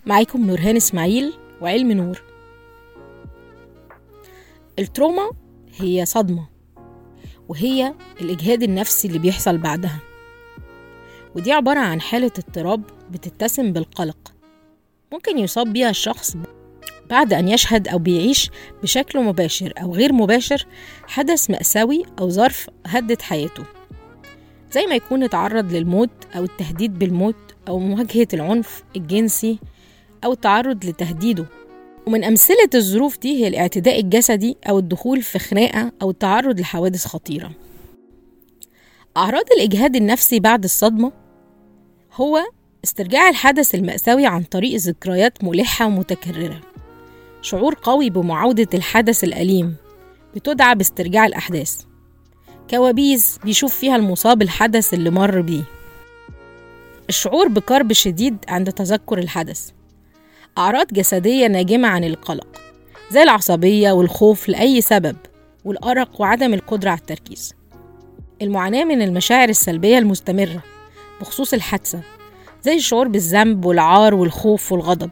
معاكم نورهان اسماعيل وعلم نور التروما هي صدمة وهي الإجهاد النفسي اللي بيحصل بعدها ودي عبارة عن حالة اضطراب بتتسم بالقلق ممكن يصاب بيها الشخص بعد أن يشهد أو بيعيش بشكل مباشر أو غير مباشر حدث مأساوي أو ظرف هدد حياته زي ما يكون اتعرض للموت أو التهديد بالموت أو مواجهة العنف الجنسي أو التعرض لتهديده ومن أمثلة الظروف دي هي الاعتداء الجسدي أو الدخول في خناقة أو التعرض لحوادث خطيرة أعراض الإجهاد النفسي بعد الصدمة هو استرجاع الحدث المأساوي عن طريق ذكريات ملحة ومتكررة شعور قوي بمعاودة الحدث الأليم بتدعى باسترجاع الأحداث كوابيس بيشوف فيها المصاب الحدث اللي مر بيه الشعور بكرب شديد عند تذكر الحدث أعراض جسدية ناجمة عن القلق زي العصبية والخوف لأي سبب والأرق وعدم القدرة على التركيز المعاناة من المشاعر السلبية المستمرة بخصوص الحادثة زي الشعور بالذنب والعار والخوف والغضب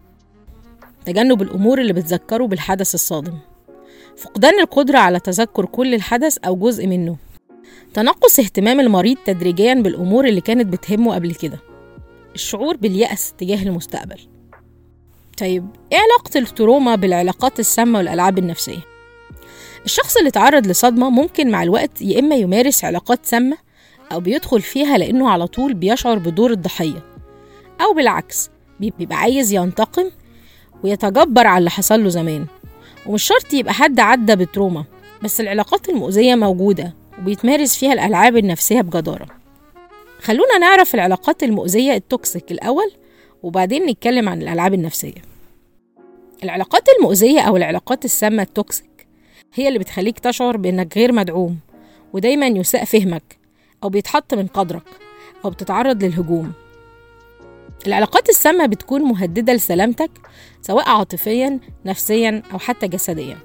تجنب الأمور اللي بتذكره بالحدث الصادم فقدان القدرة على تذكر كل الحدث أو جزء منه تنقص اهتمام المريض تدريجيا بالأمور اللي كانت بتهمه قبل كده الشعور باليأس تجاه المستقبل طيب ايه علاقة التروما بالعلاقات السامة والألعاب النفسية؟ الشخص اللي تعرض لصدمة ممكن مع الوقت يا إما يمارس علاقات سامة أو بيدخل فيها لأنه على طول بيشعر بدور الضحية أو بالعكس بيبقى عايز ينتقم ويتجبر على اللي حصل له زمان ومش شرط يبقى حد عدى بتروما بس العلاقات المؤذية موجودة وبيتمارس فيها الألعاب النفسية بجدارة خلونا نعرف العلاقات المؤذية التوكسيك الأول وبعدين نتكلم عن الألعاب النفسية العلاقات المؤذية أو العلاقات السامة التوكسيك هي اللي بتخليك تشعر بإنك غير مدعوم ودايما يساء فهمك أو بيتحط من قدرك أو بتتعرض للهجوم العلاقات السامة بتكون مهددة لسلامتك سواء عاطفيا نفسيا أو حتى جسديا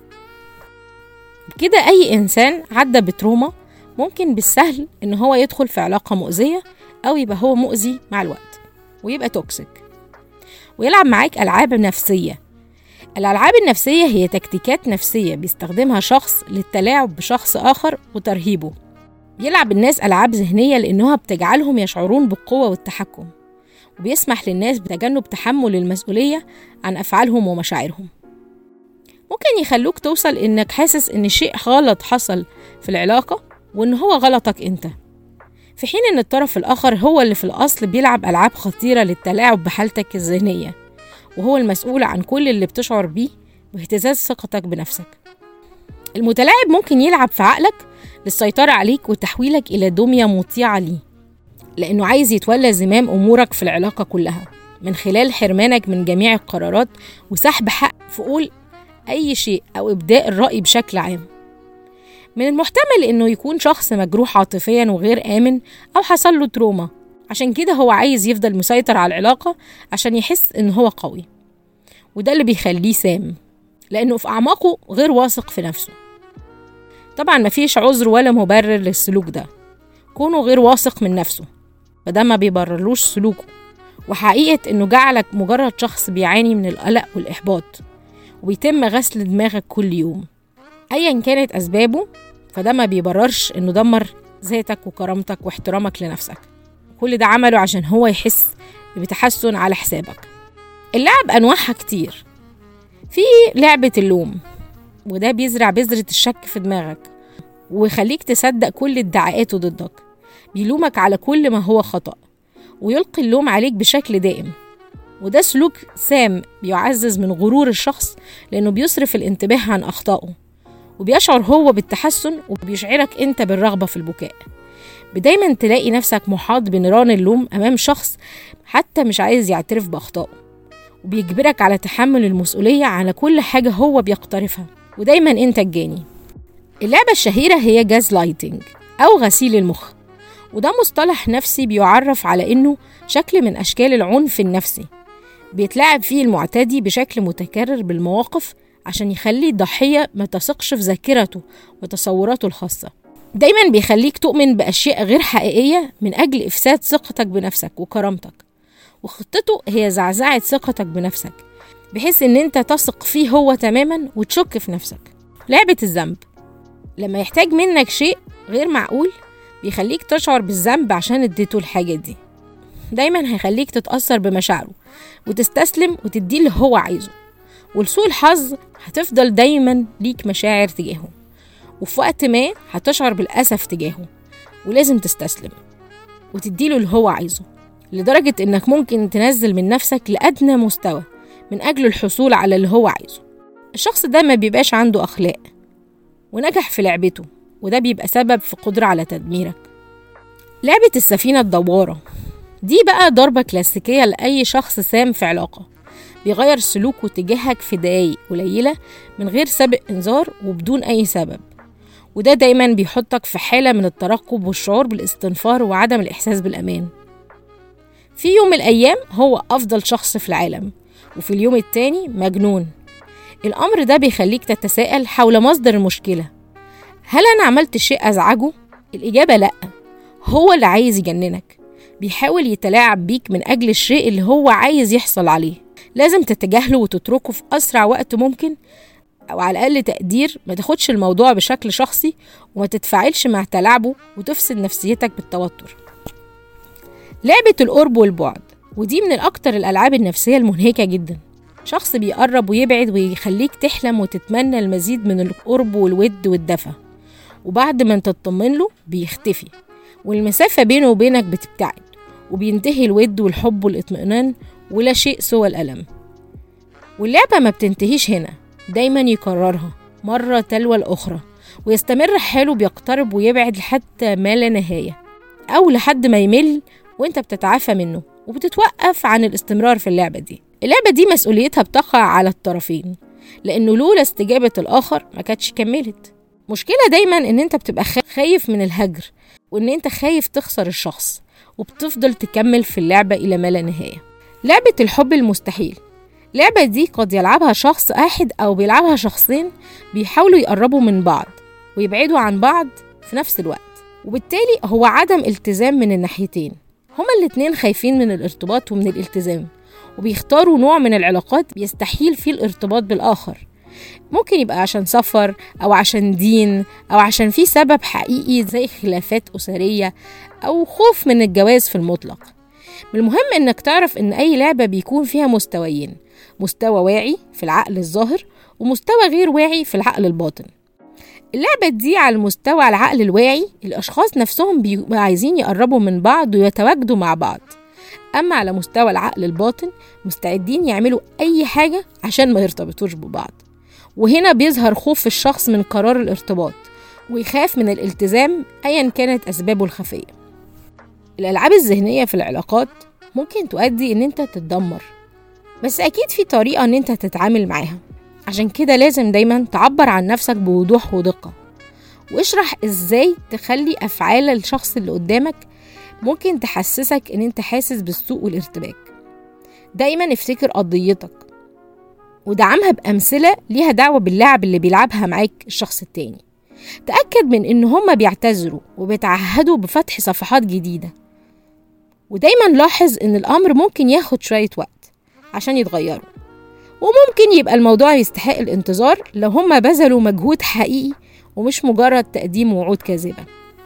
بكده أي إنسان عدى بتروما ممكن بالسهل إن هو يدخل في علاقة مؤذية أو يبقى هو مؤذي مع الوقت ويبقى توكسيك ويلعب معاك ألعاب نفسية الألعاب النفسية هي تكتيكات نفسية بيستخدمها شخص للتلاعب بشخص آخر وترهيبه بيلعب الناس ألعاب ذهنية لأنها بتجعلهم يشعرون بالقوة والتحكم وبيسمح للناس بتجنب تحمل المسؤولية عن أفعالهم ومشاعرهم ممكن يخلوك توصل إنك حاسس إن شيء غلط حصل في العلاقة وإن هو غلطك أنت في حين إن الطرف الآخر هو اللي في الأصل بيلعب ألعاب خطيرة للتلاعب بحالتك الذهنية وهو المسؤول عن كل اللي بتشعر بيه واهتزاز ثقتك بنفسك المتلاعب ممكن يلعب في عقلك للسيطرة عليك وتحويلك إلى دمية مطيعة ليه لأنه عايز يتولى زمام أمورك في العلاقة كلها من خلال حرمانك من جميع القرارات وسحب حق فقول أي شيء أو إبداء الرأي بشكل عام من المحتمل إنه يكون شخص مجروح عاطفيا وغير آمن أو حصل له تروما عشان كده هو عايز يفضل مسيطر على العلاقة عشان يحس إن هو قوي وده اللي بيخليه سام لأنه في أعماقه غير واثق في نفسه طبعا مفيش عذر ولا مبرر للسلوك ده كونه غير واثق من نفسه فده ما بيبررلوش سلوكه وحقيقة إنه جعلك مجرد شخص بيعاني من القلق والإحباط وبيتم غسل دماغك كل يوم أيا كانت أسبابه فده ما بيبررش إنه دمر ذاتك وكرامتك واحترامك لنفسك كل ده عمله عشان هو يحس بتحسن على حسابك اللعب أنواعها كتير في لعبة اللوم وده بيزرع بذرة الشك في دماغك ويخليك تصدق كل ادعاءاته ضدك بيلومك على كل ما هو خطأ ويلقي اللوم عليك بشكل دائم وده سلوك سام بيعزز من غرور الشخص لأنه بيصرف الانتباه عن أخطائه وبيشعر هو بالتحسن وبيشعرك أنت بالرغبة في البكاء بدايما تلاقي نفسك محاط بنيران اللوم أمام شخص حتى مش عايز يعترف بأخطائه وبيجبرك على تحمل المسؤولية على كل حاجة هو بيقترفها ودايما أنت الجاني اللعبة الشهيرة هي جاز لايتنج أو غسيل المخ وده مصطلح نفسي بيعرف على إنه شكل من أشكال العنف النفسي بيتلعب فيه المعتدي بشكل متكرر بالمواقف عشان يخلي الضحية ما تثقش في ذاكرته وتصوراته الخاصة دايما بيخليك تؤمن بأشياء غير حقيقية من أجل إفساد ثقتك بنفسك وكرامتك وخطته هي زعزعة ثقتك بنفسك بحيث ان انت تثق فيه هو تماما وتشك في نفسك لعبة الذنب لما يحتاج منك شيء غير معقول بيخليك تشعر بالذنب عشان اديته الحاجة دي دايما هيخليك تتأثر بمشاعره وتستسلم وتديه اللي هو عايزه ولسوء الحظ هتفضل دايما ليك مشاعر تجاهه وفي وقت ما هتشعر بالأسف تجاهه ولازم تستسلم وتديله اللي هو عايزه لدرجة إنك ممكن تنزل من نفسك لأدنى مستوى من أجل الحصول على اللي هو عايزه الشخص ده ما بيبقاش عنده أخلاق ونجح في لعبته وده بيبقى سبب في قدرة على تدميرك لعبة السفينة الدوارة دي بقى ضربة كلاسيكية لأي شخص سام في علاقة بيغير سلوكه تجاهك في دقايق قليلة من غير سابق إنذار وبدون أي سبب وده دايما بيحطك في حالة من الترقب والشعور بالاستنفار وعدم الإحساس بالأمان في يوم من الأيام هو أفضل شخص في العالم وفي اليوم التاني مجنون الأمر ده بيخليك تتساءل حول مصدر المشكلة هل أنا عملت شيء أزعجه؟ الإجابة لأ هو اللي عايز يجننك بيحاول يتلاعب بيك من أجل الشيء اللي هو عايز يحصل عليه لازم تتجاهله وتتركه في أسرع وقت ممكن أو على الأقل تقدير ما تاخدش الموضوع بشكل شخصي وما تتفاعلش مع تلاعبه وتفسد نفسيتك بالتوتر لعبة القرب والبعد ودي من الأكتر الألعاب النفسية المنهكة جدا شخص بيقرب ويبعد ويخليك تحلم وتتمنى المزيد من القرب والود والدفى وبعد ما انت تطمن له بيختفي والمسافة بينه وبينك بتبتعد وبينتهي الود والحب والاطمئنان ولا شيء سوى الألم واللعبة ما بتنتهيش هنا دايما يكررها مرة تلو الأخرى ويستمر حاله بيقترب ويبعد حتى ما لا نهاية أو لحد ما يمل وانت بتتعافى منه وبتتوقف عن الاستمرار في اللعبة دي اللعبة دي مسؤوليتها بتقع على الطرفين لأنه لولا استجابة الآخر ما كانتش كملت مشكلة دايما إن أنت بتبقى خايف من الهجر وإن أنت خايف تخسر الشخص وبتفضل تكمل في اللعبة إلى ما لا نهاية لعبة الحب المستحيل اللعبة دي قد يلعبها شخص واحد أو بيلعبها شخصين بيحاولوا يقربوا من بعض ويبعدوا عن بعض في نفس الوقت وبالتالي هو عدم التزام من الناحيتين هما الاتنين خايفين من الارتباط ومن الالتزام وبيختاروا نوع من العلاقات بيستحيل فيه الارتباط بالآخر ممكن يبقى عشان سفر أو عشان دين أو عشان في سبب حقيقي زي خلافات أسرية أو خوف من الجواز في المطلق المهم إنك تعرف إن أي لعبة بيكون فيها مستويين مستوى واعي في العقل الظاهر ومستوى غير واعي في العقل الباطن اللعبة دي على المستوى العقل الواعي الأشخاص نفسهم بيبقوا عايزين يقربوا من بعض ويتواجدوا مع بعض أما على مستوى العقل الباطن مستعدين يعملوا أي حاجة عشان ما يرتبطوش ببعض وهنا بيظهر خوف الشخص من قرار الارتباط ويخاف من الالتزام أيا كانت أسبابه الخفية الألعاب الذهنية في العلاقات ممكن تؤدي إن أنت تتدمر بس أكيد في طريقة إن أنت تتعامل معاها عشان كده لازم دايما تعبر عن نفسك بوضوح ودقة واشرح ازاي تخلي أفعال الشخص اللي قدامك ممكن تحسسك ان انت حاسس بالسوء والارتباك دايما افتكر قضيتك ودعمها بأمثلة ليها دعوة باللعب اللي بيلعبها معاك الشخص التاني تأكد من إن هما بيعتذروا وبيتعهدوا بفتح صفحات جديدة ودايما لاحظ إن الأمر ممكن ياخد شوية وقت عشان يتغيروا وممكن يبقى الموضوع يستحق الانتظار لو هما بذلوا مجهود حقيقي ومش مجرد تقديم وعود كاذبة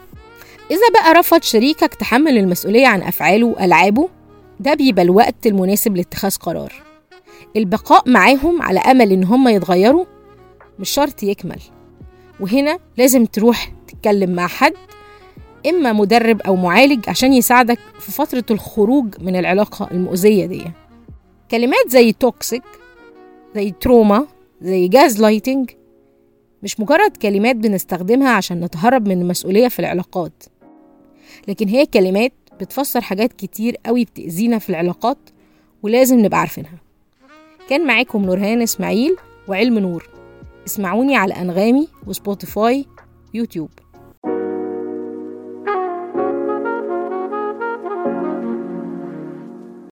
إذا بقى رفض شريكك تحمل المسؤولية عن أفعاله وألعابه ده بيبقى الوقت المناسب لاتخاذ قرار البقاء معاهم على أمل إن هما يتغيروا مش شرط يكمل وهنا لازم تروح تتكلم مع حد إما مدرب أو معالج عشان يساعدك في فترة الخروج من العلاقة المؤذية دي كلمات زي توكسيك زي تروما زي جاز لايتنج مش مجرد كلمات بنستخدمها عشان نتهرب من المسؤولية في العلاقات لكن هي كلمات بتفسر حاجات كتير قوي بتأذينا في العلاقات ولازم نبقى عارفينها كان معاكم نورهان إسماعيل وعلم نور اسمعوني على أنغامي وسبوتيفاي ويوتيوب